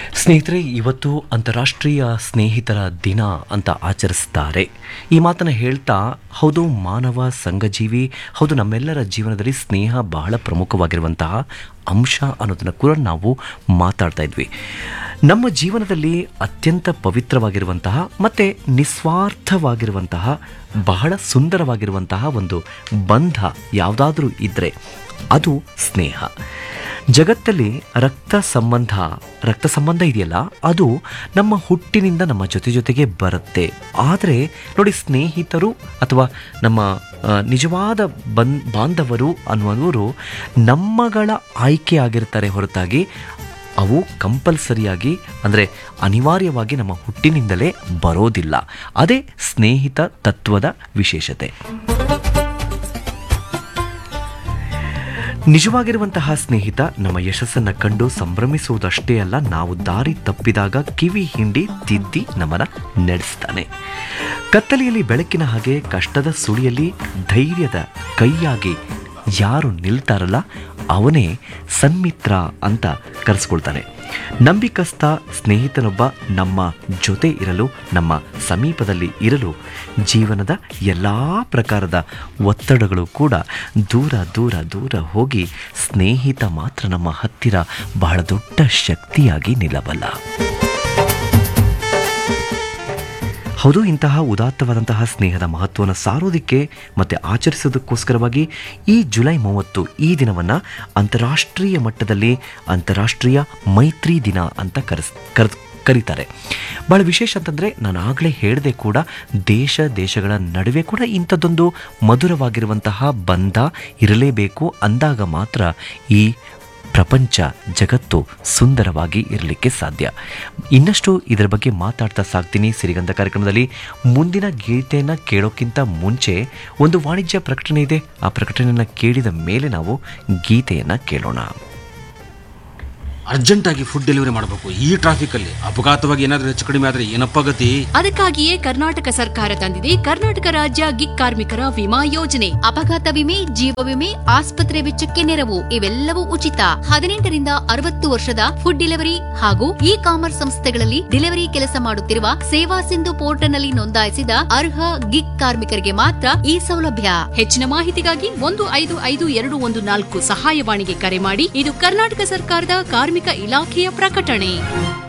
ಸ್ನೇಹಿತರೆ ಇವತ್ತು ಅಂತಾರಾಷ್ಟ್ರೀಯ ಸ್ನೇಹಿತರ ದಿನ ಅಂತ ಆಚರಿಸ್ತಾರೆ ಈ ಮಾತನ್ನು ಹೇಳ್ತಾ ಹೌದು ಮಾನವ ಸಂಘಜೀವಿ ಹೌದು ನಮ್ಮೆಲ್ಲರ ಜೀವನದಲ್ಲಿ ಸ್ನೇಹ ಬಹಳ ಪ್ರಮುಖವಾಗಿರುವಂತಹ ಅಂಶ ಅನ್ನೋದನ್ನು ಕೂಡ ನಾವು ಮಾತಾಡ್ತಾ ಇದ್ವಿ ನಮ್ಮ ಜೀವನದಲ್ಲಿ ಅತ್ಯಂತ ಪವಿತ್ರವಾಗಿರುವಂತಹ ಮತ್ತು ನಿಸ್ವಾರ್ಥವಾಗಿರುವಂತಹ ಬಹಳ ಸುಂದರವಾಗಿರುವಂತಹ ಒಂದು ಬಂಧ ಯಾವುದಾದ್ರೂ ಇದ್ದರೆ ಅದು ಸ್ನೇಹ ಜಗತ್ತಲ್ಲಿ ರಕ್ತ ಸಂಬಂಧ ರಕ್ತ ಸಂಬಂಧ ಇದೆಯಲ್ಲ ಅದು ನಮ್ಮ ಹುಟ್ಟಿನಿಂದ ನಮ್ಮ ಜೊತೆ ಜೊತೆಗೆ ಬರುತ್ತೆ ಆದರೆ ನೋಡಿ ಸ್ನೇಹಿತರು ಅಥವಾ ನಮ್ಮ ಆ, ನಿಜವಾದ ಬನ್ ಬಾಂಧವರು ಅನ್ನುವರು ನಮ್ಮಗಳ ಆಯ್ಕೆ ಆಗಿರ್ತಾರೆ ಹೊರತಾಗಿ ಅವು ಕಂಪಲ್ಸರಿಯಾಗಿ ಅಂದರೆ ಅನಿವಾರ್ಯವಾಗಿ ನಮ್ಮ ಹುಟ್ಟಿನಿಂದಲೇ ಬರೋದಿಲ್ಲ ಅದೇ ಸ್ನೇಹಿತ ತತ್ವದ ವಿಶೇಷತೆ ನಿಜವಾಗಿರುವಂತಹ ಸ್ನೇಹಿತ ನಮ್ಮ ಯಶಸ್ಸನ್ನು ಕಂಡು ಸಂಭ್ರಮಿಸುವುದಷ್ಟೇ ಅಲ್ಲ ನಾವು ದಾರಿ ತಪ್ಪಿದಾಗ ಕಿವಿ ಹಿಂಡಿ ತಿದ್ದಿ ನಮ್ಮನ್ನ ನಡೆಸ್ತಾನೆ ಕತ್ತಲೆಯಲ್ಲಿ ಬೆಳಕಿನ ಹಾಗೆ ಕಷ್ಟದ ಸುಳಿಯಲ್ಲಿ ಧೈರ್ಯದ ಕೈಯಾಗಿ ಯಾರು ನಿಲ್ತಾರಲ್ಲ ಅವನೇ ಸನ್ಮಿತ್ರ ಅಂತ ಕರೆಸ್ಕೊಳ್ತಾನೆ ನಂಬಿಕಸ್ಥ ಸ್ನೇಹಿತನೊಬ್ಬ ನಮ್ಮ ಜೊತೆ ಇರಲು ನಮ್ಮ ಸಮೀಪದಲ್ಲಿ ಇರಲು ಜೀವನದ ಎಲ್ಲ ಪ್ರಕಾರದ ಒತ್ತಡಗಳು ಕೂಡ ದೂರ ದೂರ ದೂರ ಹೋಗಿ ಸ್ನೇಹಿತ ಮಾತ್ರ ನಮ್ಮ ಹತ್ತಿರ ಬಹಳ ದೊಡ್ಡ ಶಕ್ತಿಯಾಗಿ ನಿಲ್ಲಬಲ್ಲ ಹೌದು ಇಂತಹ ಉದಾತ್ತವಾದಂತಹ ಸ್ನೇಹದ ಮಹತ್ವವನ್ನು ಸಾರೋದಕ್ಕೆ ಮತ್ತು ಆಚರಿಸೋದಕ್ಕೋಸ್ಕರವಾಗಿ ಈ ಜುಲೈ ಮೂವತ್ತು ಈ ದಿನವನ್ನು ಅಂತಾರಾಷ್ಟ್ರೀಯ ಮಟ್ಟದಲ್ಲಿ ಅಂತಾರಾಷ್ಟ್ರೀಯ ಮೈತ್ರಿ ದಿನ ಅಂತ ಕರೆಸ್ ಕರೆದು ಕರೀತಾರೆ ಭಾಳ ವಿಶೇಷ ಅಂತಂದರೆ ನಾನು ಆಗಲೇ ಹೇಳಿದೆ ಕೂಡ ದೇಶ ದೇಶಗಳ ನಡುವೆ ಕೂಡ ಇಂಥದ್ದೊಂದು ಮಧುರವಾಗಿರುವಂತಹ ಬಂಧ ಇರಲೇಬೇಕು ಅಂದಾಗ ಮಾತ್ರ ಈ ಪ್ರಪಂಚ ಜಗತ್ತು ಸುಂದರವಾಗಿ ಇರಲಿಕ್ಕೆ ಸಾಧ್ಯ ಇನ್ನಷ್ಟು ಇದರ ಬಗ್ಗೆ ಮಾತಾಡ್ತಾ ಸಾಗ್ತೀನಿ ಸಿರಿಗಂಧ ಕಾರ್ಯಕ್ರಮದಲ್ಲಿ ಮುಂದಿನ ಗೀತೆಯನ್ನು ಕೇಳೋಕ್ಕಿಂತ ಮುಂಚೆ ಒಂದು ವಾಣಿಜ್ಯ ಪ್ರಕಟಣೆ ಇದೆ ಆ ಪ್ರಕಟಣೆಯನ್ನು ಕೇಳಿದ ಮೇಲೆ ನಾವು ಗೀತೆಯನ್ನು ಕೇಳೋಣ ಅರ್ಜೆಂಟಾಗಿ ಫುಡ್ ಡೆಲಿವರಿ ಮಾಡಬೇಕು ಈ ಟ್ರಾಫಿಕಲ್ಲಿ ಅಪಘಾತವಾಗಿ ಏನಾದರೂ ಹೆಚ್ಚು ಕಡಿಮೆ ಆದರೆ ಏನಪ್ಪ ಗತಿ ಅದಕ್ಕಾಗಿಯೇ ಕರ್ನಾಟಕ ಸರ್ಕಾರ ತಂದಿದೆ ಕರ್ನಾಟಕ ರಾಜ್ಯ ಗಿಗ್ ಕಾರ್ಮಿಕರ ವಿಮಾ ಯೋಜನೆ ಅಪಘಾತ ವಿಮೆ ಜೀವ ವಿಮೆ ಆಸ್ಪತ್ರೆ ವೆಚ್ಚಕ್ಕೆ ನೆರವು ಇವೆಲ್ಲವೂ ಉಚಿತ ಹದಿನೆಂಟರಿಂದ ಅರವತ್ತು ವರ್ಷದ ಫುಡ್ ಡೆಲಿವರಿ ಹಾಗೂ ಇ ಕಾಮರ್ಸ್ ಸಂಸ್ಥೆಗಳಲ್ಲಿ ಡೆಲಿವರಿ ಕೆಲಸ ಮಾಡುತ್ತಿರುವ ಸೇವಾ ಸಿಂಧು ಪೋರ್ಟಲ್ನಲ್ಲಿ ನೋಂದಾಯಿಸಿದ ಅರ್ಹ ಗಿಗ್ ಕಾರ್ಮಿಕರಿಗೆ ಮಾತ್ರ ಈ ಸೌಲಭ್ಯ ಹೆಚ್ಚಿನ ಮಾಹಿತಿಗಾಗಿ ಒಂದು ಐದು ಐದು ಎರಡು ಒಂದು ನಾಲ್ಕು ಸಹಾಯವಾಣಿಗೆ ಕರೆ ಮಾಡಿ ಇದು ಕರ್ನಾಟಕ ಸರ್ಕಾರದ ಕಾರ್ಮಿಕ ಇಲಾಖೆಯ ಪ್ರಕಟಣೆ